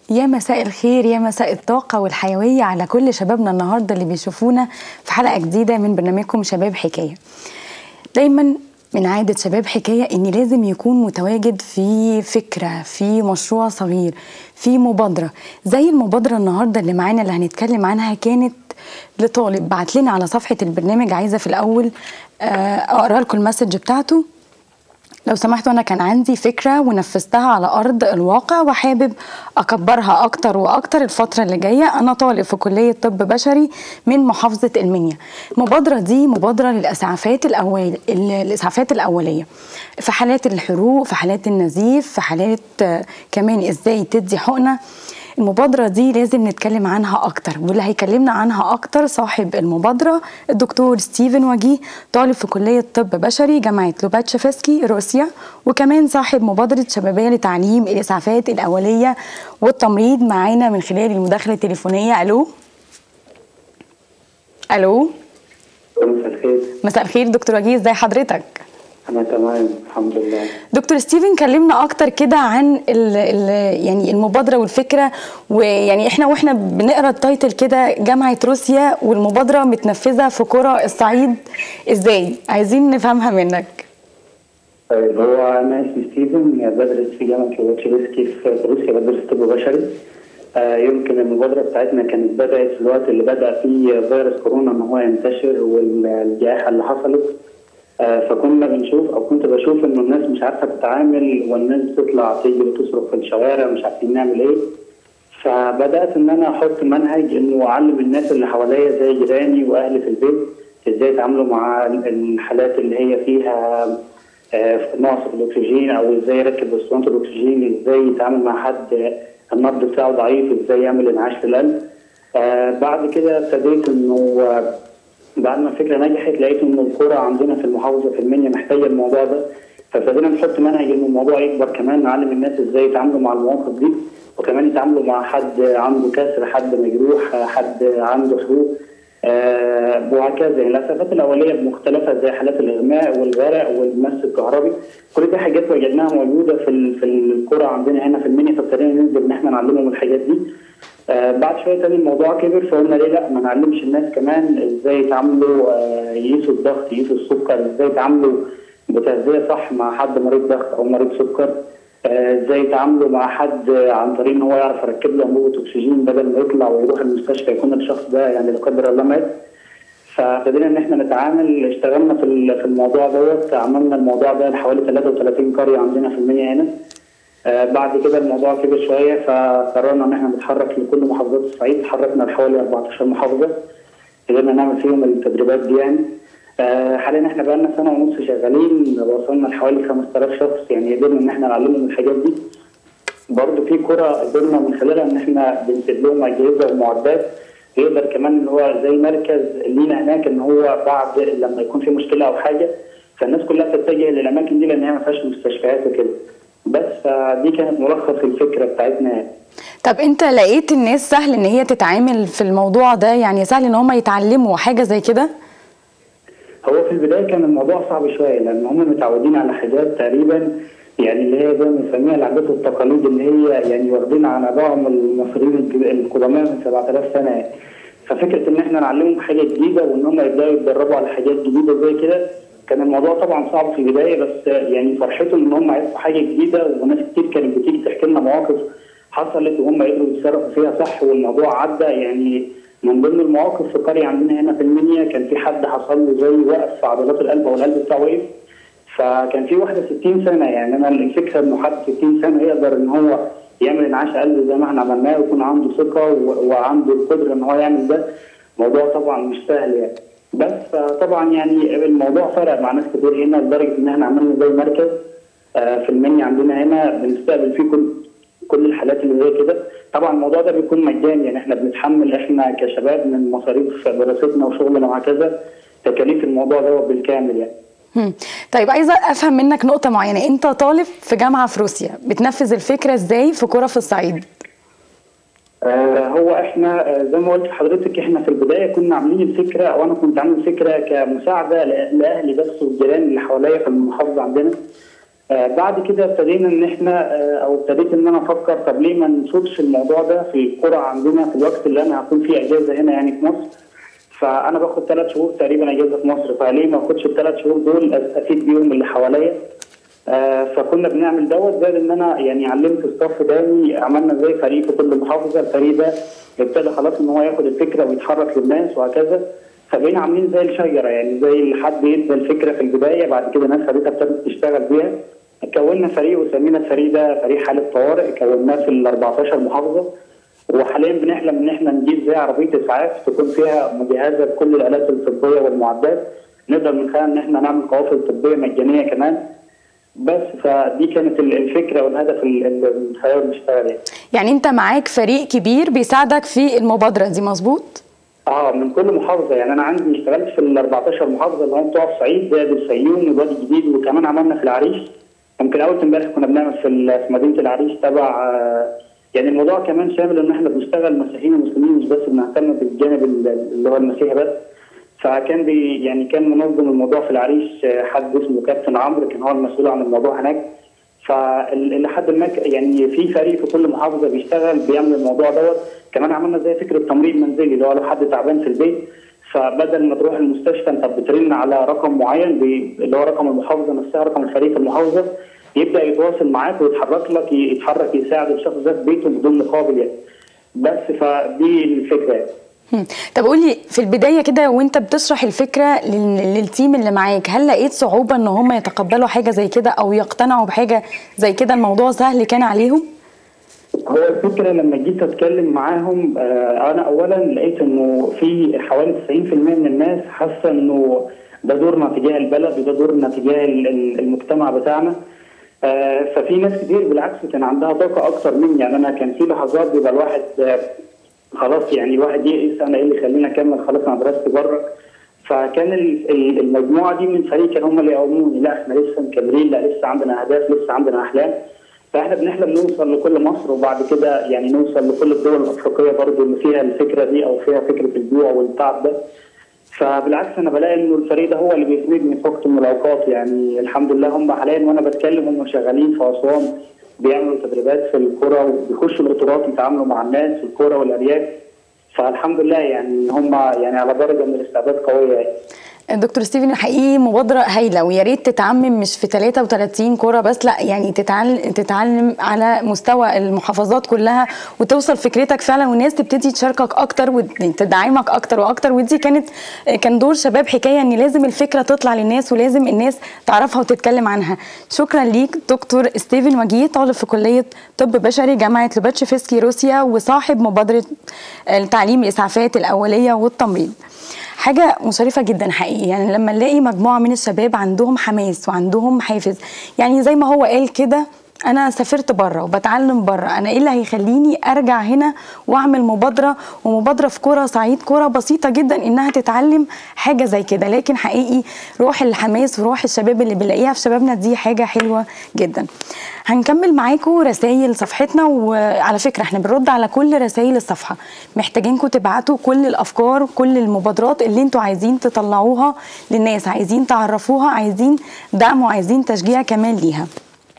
يا مساء الخير يا مساء الطاقة والحيوية على كل شبابنا النهاردة اللي بيشوفونا في حلقة جديدة من برنامجكم شباب حكاية دايما من عادة شباب حكاية إن لازم يكون متواجد في فكرة في مشروع صغير في مبادرة زي المبادرة النهاردة اللي معانا اللي هنتكلم عنها كانت لطالب بعت لنا على صفحة البرنامج عايزة في الأول أقرأ لكم المسج بتاعته لو سمحتوا انا كان عندي فكره ونفذتها على ارض الواقع وحابب اكبرها اكتر واكتر الفتره اللي جايه انا طالب في كليه طب بشري من محافظه المنيا المبادره دي مبادره للاسعافات الاول الاسعافات الاوليه في حالات الحروق في حالات النزيف في حالات كمان ازاي تدي حقنه المبادرة دي لازم نتكلم عنها أكتر واللي هيكلمنا عنها أكتر صاحب المبادرة الدكتور ستيفن وجيه طالب في كلية طب بشري جامعة لوباتشفسكي روسيا وكمان صاحب مبادرة شبابية لتعليم الإسعافات الأولية والتمريض معانا من خلال المداخلة التليفونية ألو ألو مساء الخير مساء الخير دكتور وجيه ازي حضرتك؟ انا تمام الحمد لله دكتور ستيفن كلمنا اكتر كده عن ال ال يعني المبادره والفكره ويعني احنا واحنا بنقرا التايتل كده جامعه روسيا والمبادره متنفذه في قرى الصعيد ازاي عايزين نفهمها منك طيب هو انا اسمي ستيفن بدرس في جامعه لوتشيفسكي في روسيا بدرس طب بشري آه يمكن المبادره بتاعتنا كانت بدات في الوقت اللي بدا فيه فيروس كورونا ان هو ينتشر والجائحه اللي حصلت آه فكنا بنشوف او كنت بشوف انه الناس مش عارفه تتعامل والناس بتطلع تيجي وتصرف في الشوارع مش عارفين نعمل ايه فبدات ان انا احط منهج انه اعلم الناس اللي حواليا زي جيراني واهلي في البيت ازاي يتعاملوا مع الحالات اللي هي فيها آه نقص في الاكسجين او ازاي يركب اسطوانه الاكسجين ازاي يتعامل مع حد النبض بتاعه ضعيف ازاي يعمل انعاش في القلب آه بعد كده ابتديت انه بعد ما الفكره نجحت لقيت ان القرى عندنا في المحافظه في المنيا محتاجه الموضوع ده فابتدينا نحط منهج ان الموضوع يكبر كمان نعلم الناس ازاي يتعاملوا مع المواقف دي وكمان يتعاملوا مع حد عنده كسر حد مجروح حد عنده حروق آه وهكذا يعني الاسعافات الاوليه بمختلفها زي حالات الاغماء والغرق والمس الكهربي كل دي حاجات وجدناها موجوده في في القرى عندنا هنا في المنيا فابتدينا ننزل ان احنا نعلمهم الحاجات دي آه بعد شويه تاني الموضوع كبر فقلنا ليه لا ما نعلمش الناس كمان ازاي يتعاملوا آه يقيسوا الضغط يقيسوا السكر ازاي يتعاملوا بتغذيه صح مع حد مريض ضغط او مريض سكر ازاي آه يتعاملوا مع حد عن طريق ان هو يعرف يركب له انبوبه اكسجين بدل ما يطلع ويروح المستشفى يكون الشخص ده يعني لا قدر الله مات فابتدينا ان احنا نتعامل اشتغلنا في في الموضوع دوت عملنا الموضوع ده لحوالي 33 قريه عندنا في المنيا هنا آه بعد كده الموضوع كبر شويه فقررنا ان احنا نتحرك لكل محافظات الصعيد تحركنا لحوالي 14 محافظه قدرنا نعمل فيهم التدريبات دي يعني آه حاليا احنا بقالنا سنه ونص شغالين وصلنا لحوالي 5000 شخص يعني قدرنا ان احنا نعلمهم الحاجات دي برضه في قرى قدرنا من خلالها ان احنا بنسيب لهم اجهزه ومعدات يقدر كمان ان هو زي مركز لينا هناك ان هو بعد لما يكون في مشكله او حاجه فالناس كلها تتجه للاماكن دي لان هي ما فيهاش مستشفيات وكده بس فدي كانت ملخص الفكره بتاعتنا يعني. طب انت لقيت الناس سهل ان هي تتعامل في الموضوع ده يعني سهل ان هم يتعلموا حاجه زي كده هو في البدايه كان الموضوع صعب شويه لان هم متعودين على حاجات تقريبا يعني اللي هي زي ما بنسميها العادات والتقاليد اللي هي يعني واخدين على بعض المصريين القدماء من 7000 سنه يعني. ففكره ان احنا نعلمهم حاجه جديده وان هم يبداوا يتدربوا على حاجات جديده زي كده كان الموضوع طبعا صعب في البدايه بس يعني فرحتهم ان هم عرفوا حاجه جديده وناس كتير كانت بتيجي تحكي لنا مواقف حصلت وهم قدروا يتصرفوا فيها صح والموضوع عدى يعني من ضمن المواقف في قريه عندنا هنا في المنيا كان في حد حصل له زي وقف في عضلات القلب او القلب بتاعه وقف فكان في واحده 60 سنه يعني انا الفكره انه حد 60 سنه يقدر ان هو يعمل انعاش قلب زي ما احنا عملناه ويكون عنده ثقه وعنده القدره ان هو يعمل ده موضوع طبعا مش سهل يعني بس فطبعا يعني الموضوع فرق مع ناس كتير هنا لدرجه ان احنا عملنا زي مركز في المنيا عندنا هنا بنستقبل فيه كل كل الحالات اللي زي كده طبعا الموضوع ده بيكون مجاني يعني احنا بنتحمل احنا كشباب من مصاريف دراستنا وشغلنا وهكذا تكاليف الموضوع ده بالكامل يعني طيب عايزه افهم منك نقطه معينه انت طالب في جامعه في روسيا بتنفذ الفكره ازاي في قرى في الصعيد آه هو احنا آه زي ما قلت لحضرتك احنا في البدايه كنا عاملين الفكره او انا كنت عامل فكره كمساعده لاهلي بس والجيران اللي حواليا في المحافظه عندنا آه بعد كده ابتدينا ان احنا آه او ابتديت ان انا افكر طب ليه ما نشوفش الموضوع ده في القرى عندنا في الوقت اللي انا هكون فيه اجازه هنا يعني في مصر فانا باخد ثلاث شهور تقريبا اجازه في مصر فليه ما اخدش الثلاث شهور دول استفيد بيهم اللي حواليا آه فكنا بنعمل دوت زائد ان انا يعني علمت الصف تاني عملنا زي فريق في كل محافظه الفريق ده ابتدى خلاص ان هو ياخد الفكره ويتحرك للناس وهكذا فبقينا عاملين زي الشجره يعني زي حد يدى الفكره في البدايه بعد كده ناس خدتها ابتدت تشتغل بيها كونا فريق وسمينا الفريق ده فريق حاله طوارئ كوناه في ال 14 محافظه وحاليا بنحلم ان احنا نجيب زي عربيه اسعاف تكون فيها مجهزه بكل الالات الطبيه والمعدات نقدر من خلالها ان احنا نعمل قوافل طبيه مجانيه كمان بس فدي كانت الفكره والهدف اللي بنحاول نشتغل يعني. يعني انت معاك فريق كبير بيساعدك في المبادره دي مظبوط؟ اه من كل محافظه يعني انا عندي اشتغلت في ال 14 محافظه اللي هم بتوع الصعيد زائد الفيوم والوادي الجديد وكمان عملنا في العريش يمكن اول امبارح كنا بنعمل في في مدينه العريش تبع يعني الموضوع كمان شامل ان احنا بنشتغل مسيحيين ومسلمين مش بس بنهتم بالجانب اللي هو المسيحي بس فكان بي يعني كان منظم الموضوع في العريش حد اسمه كابتن عمرو كان هو المسؤول عن الموضوع هناك فلحد ما يعني في فريق في كل محافظه بيشتغل بيعمل الموضوع دوت كمان عملنا زي فكره تمريض منزلي اللي هو لو حد تعبان في البيت فبدل ما تروح المستشفى انت بترن على رقم معين اللي هو رقم المحافظه نفسها رقم الفريق في المحافظه يبدا يتواصل معاك ويتحرك لك يتحرك يساعد الشخص ده في بيته بدون مقابل يعني بس فدي الفكره يعني. طب قولي في البدايه كده وانت بتشرح الفكره للتيم اللي معاك هل لقيت صعوبه ان هم يتقبلوا حاجه زي كده او يقتنعوا بحاجه زي كده الموضوع سهل كان عليهم؟ هو الفكره لما جيت اتكلم معاهم آه انا اولا لقيت انه في حوالي 90% من الناس حاسه انه ده دورنا تجاه البلد وده دورنا تجاه المجتمع بتاعنا آه ففي ناس كتير بالعكس كان عندها طاقه اكتر مني يعني انا كان في لحظات بيبقى الواحد آه خلاص يعني الواحد يئس انا ايه اللي يخليني اكمل خلاص انا درست بره فكان المجموعه دي من فريق كانوا هم اللي يقوموني لا احنا لسه مكملين لا لسه عندنا اهداف لسه عندنا احلام فاحنا بنحلم نوصل لكل مصر وبعد كده يعني نوصل لكل الدول الافريقيه برضو اللي فيها الفكره دي او فيها فكره الجوع والتعب ده فبالعكس انا بلاقي انه الفريق ده هو اللي بيسندني في وقت من الاوقات يعني الحمد لله هم حاليا وانا بتكلم هم شغالين في اسوان بيعملوا تدريبات في القرى وبيخشوا القطارات يتعاملوا مع الناس في القرى والارياف فالحمد لله يعني هم يعني على درجه من الاستعداد قويه يعني. دكتور ستيفن حقيقي مبادرة هايلة ويا ريت تتعمم مش في 33 كرة بس لا يعني تتعلم تتعلم على مستوى المحافظات كلها وتوصل فكرتك فعلا والناس تبتدي تشاركك اكتر وتدعمك اكتر واكتر ودي كانت كان دور شباب حكاية ان لازم الفكرة تطلع للناس ولازم الناس تعرفها وتتكلم عنها شكرا ليك دكتور ستيفن وجيه طالب في كلية طب بشري جامعة لوباتشفسكي روسيا وصاحب مبادرة التعليم الاسعافات الاولية والتمريض حاجه مشرفه جدا حقيقي يعني لما نلاقي مجموعه من الشباب عندهم حماس وعندهم حافز يعني زي ما هو قال كده انا سافرت بره وبتعلم بره انا ايه اللي هيخليني ارجع هنا واعمل مبادره ومبادره في كوره صعيد كوره بسيطه جدا انها تتعلم حاجه زي كده لكن حقيقي روح الحماس وروح الشباب اللي بنلاقيها في شبابنا دي حاجه حلوه جدا هنكمل معاكم رسائل صفحتنا وعلى فكره احنا بنرد على كل رسائل الصفحه محتاجينكم تبعتوا كل الافكار كل المبادرات اللي انتوا عايزين تطلعوها للناس عايزين تعرفوها عايزين دعم وعايزين تشجيع كمان ليها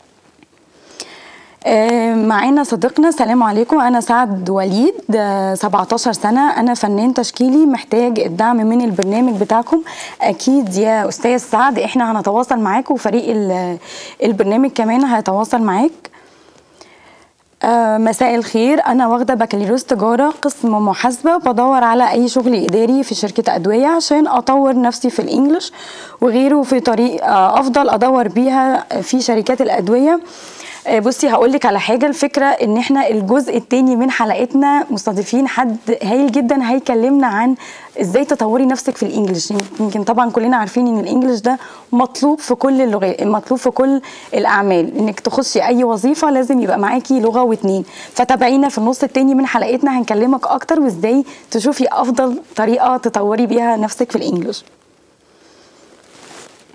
معانا صديقنا السلام عليكم انا سعد وليد 17 سنه انا فنان تشكيلي محتاج الدعم من البرنامج بتاعكم اكيد يا استاذ سعد احنا هنتواصل معاك وفريق البرنامج كمان هيتواصل معاك آه مساء الخير انا واخده بكالوريوس تجاره قسم محاسبه بدور على اي شغل اداري في شركه ادويه عشان اطور نفسي في الانجليش وغيره في طريق آه افضل ادور بيها في شركات الادويه بصي هقول لك على حاجه الفكره ان احنا الجزء الثاني من حلقتنا مستضيفين حد هايل جدا هيكلمنا عن ازاي تطوري نفسك في الانجليش يمكن طبعا كلنا عارفين ان الانجليش ده مطلوب في كل اللغات مطلوب في كل الاعمال انك تخشي اي وظيفه لازم يبقى معاكي لغه واتنين فتابعينا في النص الثاني من حلقتنا هنكلمك اكتر وازاي تشوفي افضل طريقه تطوري بيها نفسك في الانجليش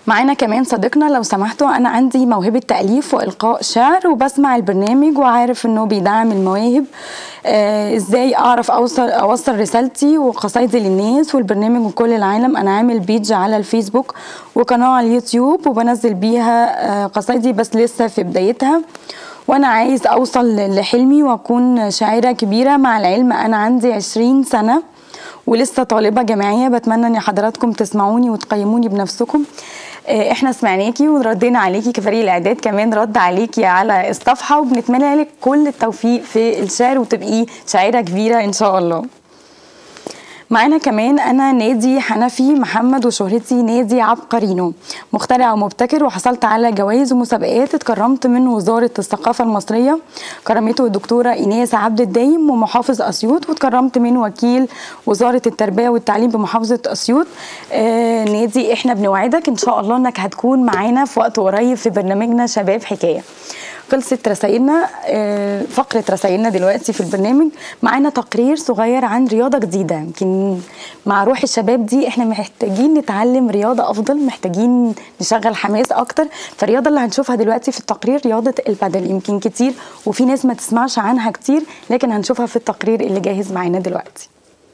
معانا كمان صديقنا لو سمحتوا انا عندي موهبه تاليف والقاء شعر وبسمع البرنامج وعارف انه بيدعم المواهب آه ازاي اعرف اوصل اوصل رسالتي وقصايدي للناس والبرنامج وكل العالم انا عامل بيج على الفيسبوك وقناه على اليوتيوب وبنزل بيها آه قصايدي بس لسه في بدايتها وانا عايز اوصل لحلمي واكون شاعره كبيره مع العلم انا عندي 20 سنه ولسه طالبه جامعيه بتمنى ان حضراتكم تسمعوني وتقيموني بنفسكم احنا سمعناكي وردينا عليكي كفريق الاعداد كمان رد عليكي على الصفحه وبنتمنى لك كل التوفيق في الشعر وتبقي شاعره كبيره ان شاء الله معانا كمان انا نادي حنفي محمد وشهرتي نادي عبقرينو مخترع ومبتكر وحصلت على جوائز ومسابقات اتكرمت من وزاره الثقافه المصريه كرمته الدكتوره ايناس عبد الدايم ومحافظ اسيوط واتكرمت من وكيل وزاره التربيه والتعليم بمحافظه اسيوط آه نادي احنا بنوعدك ان شاء الله انك هتكون معانا في وقت قريب في برنامجنا شباب حكايه خلصت رسائلنا فقرة رسائلنا دلوقتي في البرنامج معانا تقرير صغير عن رياضة جديدة يمكن مع روح الشباب دي احنا محتاجين نتعلم رياضة أفضل محتاجين نشغل حماس أكتر فالرياضة اللي هنشوفها دلوقتي في التقرير رياضة البادل يمكن كتير وفي ناس ما تسمعش عنها كتير لكن هنشوفها في التقرير اللي جاهز معانا دلوقتي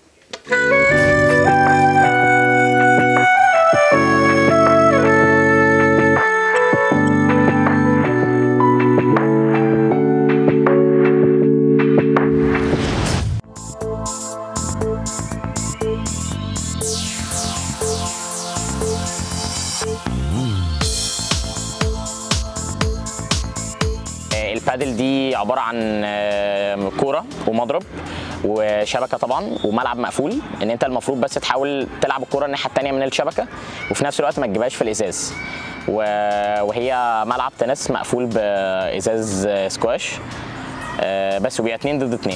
البادل دي عباره عن كوره ومضرب وشبكه طبعا وملعب مقفول ان انت المفروض بس تحاول تلعب الكوره الناحيه الثانيه من الشبكه وفي نفس الوقت ما تجيبهاش في الازاز وهي ملعب تنس مقفول بازاز سكواش بس وبيبقى اتنين ضد اتنين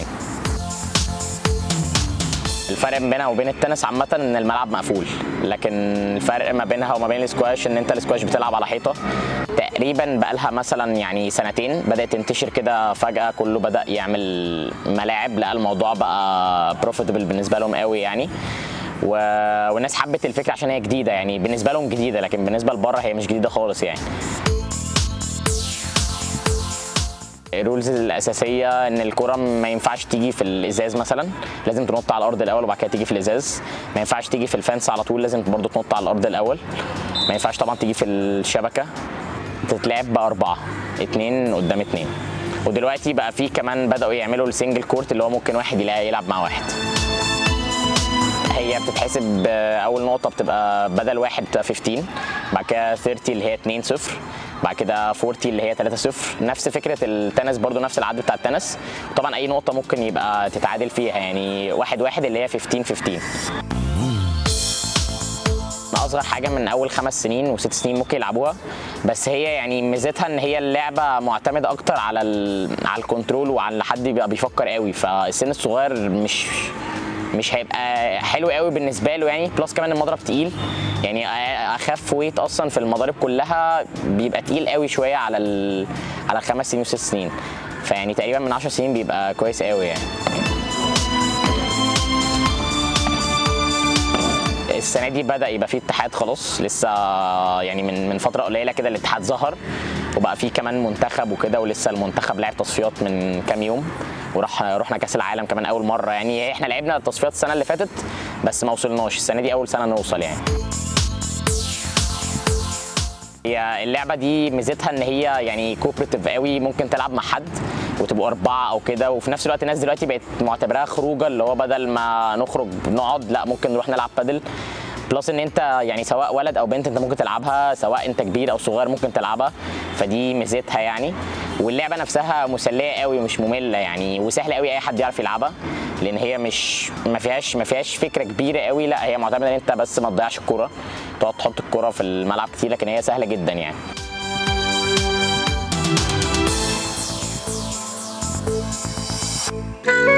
الفرق بينها وبين التنس عامة ان الملعب مقفول لكن الفرق ما بينها وما بين السكواش ان انت السكواش بتلعب على حيطة تقريبا بقالها مثلا يعني سنتين بدأت تنتشر كده فجأة كله بدأ يعمل ملاعب لقى الموضوع بقى بروفيتبل بالنسبة لهم قوي يعني و... والناس حبت الفكرة عشان هي جديدة يعني بالنسبة لهم جديدة لكن بالنسبة لبره هي مش جديدة خالص يعني الرولز الاساسيه ان الكره ما ينفعش تيجي في الازاز مثلا لازم تنط على الارض الاول وبعد كده تيجي في الازاز ما ينفعش تيجي في الفنس على طول لازم برضه تنط على الارض الاول ما ينفعش طبعا تيجي في الشبكه تتلعب باربعه اتنين قدام اتنين ودلوقتي بقى في كمان بداوا يعملوا السنجل كورت اللي هو ممكن واحد يلعب مع واحد هي بتتحسب اول نقطه بتبقى بدل واحد بتبقى 15 بعد كده 30 اللي هي 2 0 بعد كده 40 اللي هي 3 0 نفس فكره التنس برضو نفس العد بتاع التنس طبعا اي نقطه ممكن يبقى تتعادل فيها يعني واحد واحد اللي هي 15 15 اصغر حاجه من اول خمس سنين وست سنين ممكن يلعبوها بس هي يعني ميزتها ان هي اللعبه معتمده اكتر على على الكنترول وعلى حد بيبقى بيفكر قوي فالسن الصغير مش مش هيبقى حلو قوي بالنسبه له يعني بلس كمان المضرب تقيل يعني اخف ويت اصلا في المضارب كلها بيبقى تقيل قوي شويه على ال... على خمس سنين وست سنين فيعني تقريبا من 10 سنين بيبقى كويس قوي يعني السنه دي بدا يبقى في اتحاد خلاص لسه يعني من من فتره قليله كده الاتحاد ظهر وبقى في كمان منتخب وكده ولسه المنتخب لعب تصفيات من كام يوم وراح رحنا كاس العالم كمان اول مره يعني احنا لعبنا التصفيات السنه اللي فاتت بس ما وصلناش السنه دي اول سنه نوصل يعني هي اللعبه دي ميزتها ان هي يعني كوبريتيف قوي ممكن تلعب مع حد وتبقوا اربعه او كده وفي نفس الوقت الناس دلوقتي بقت معتبراها خروجه اللي هو بدل ما نخرج نقعد لا ممكن نروح نلعب بادل بلس ان انت يعني سواء ولد او بنت انت ممكن تلعبها سواء انت كبير او صغير ممكن تلعبها فدي ميزتها يعني واللعبه نفسها مسليه قوي ومش ممله يعني وسهله قوي اي حد يعرف يلعبها لان هي مش ما فيهاش ما فيهاش فكره كبيره قوي لا هي معتمده ان انت بس ما تضيعش الكوره تقعد تحط الكوره في الملعب كتير لكن هي سهله جدا يعني thank you